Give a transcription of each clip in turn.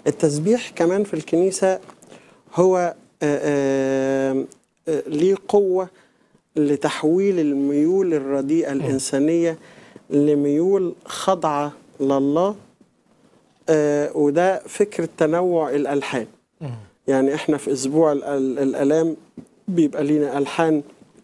التسبيح كمان في الكنيسة هو آه، آه، آه، ليه قوة لتحويل الميول الرديئة الإنسانية لميول خاضعة لله آه، وده فكرة تنوع الألحان يعني احنا في أسبوع ال- ال- الآلام بيبقى لينا ألحان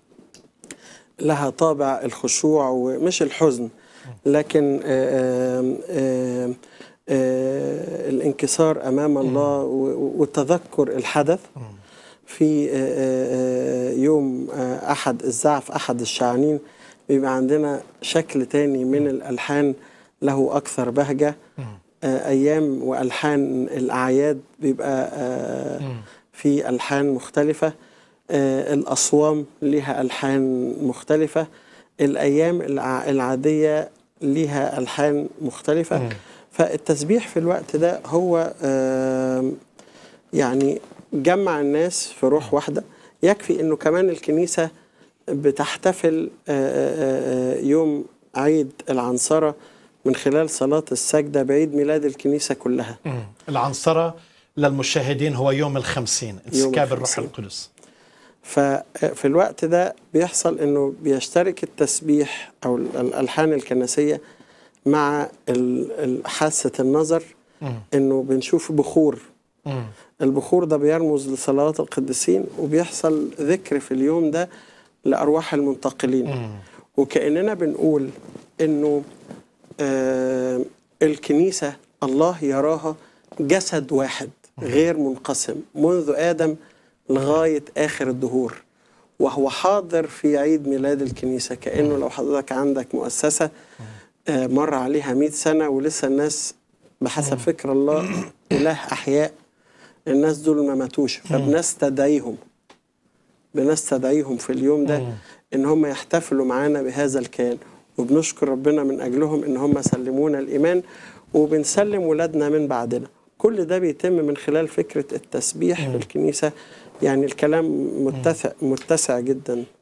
لها طابع الخشوع ومش الحزن لكن آه، آم، آم، آه، الانكسار أمام الله و- وتذكر الحدث في آه، آه، آه، يوم آه، أحد الزعف أحد الشعانين بيبقى عندنا شكل تاني من الألحان له أكثر بهجة آه، أيام وألحان الأعياد بيبقى آه، في ألحان مختلفة آه، الأصوام لها ألحان مختلفة الأيام الع- العادية لها ألحان مختلفة فالتسبيح في الوقت ده هو آم، يعني جمع الناس في روح واحدة يكفي أنه كمان الكنيسة بتحتفل آه، آه، آه، يوم عيد العنصرة من خلال صلاة السجدة بعيد ميلاد الكنيسة كلها مم. العنصرة للمشاهدين هو يوم الخمسين انسكاب الروح الخمسين. القدس ففي الوقت ده بيحصل انه بيشترك التسبيح او ال- الالحان الكنسيه مع ال- ال- حاسه النظر انه بنشوف بخور مم. البخور ده بيرمز لصلوات القديسين وبيحصل ذكر في اليوم ده لارواح المنتقلين وكاننا بنقول انه آه الكنيسه الله يراها جسد واحد غير منقسم منذ ادم لغايه اخر الدهور وهو حاضر في عيد ميلاد الكنيسه كانه لو حضرتك عندك مؤسسه آه مر عليها 100 سنه ولسه الناس بحسب فكر الله اله احياء الناس دول ما ماتوش فبنستدعيهم بنستدعيهم في اليوم ده ان هم يحتفلوا معانا بهذا الكيان وبنشكر ربنا من اجلهم ان هم سلمونا الايمان وبنسلم ولادنا من بعدنا كل ده بيتم من خلال فكره التسبيح في الكنيسه يعني الكلام متسع متسع جدا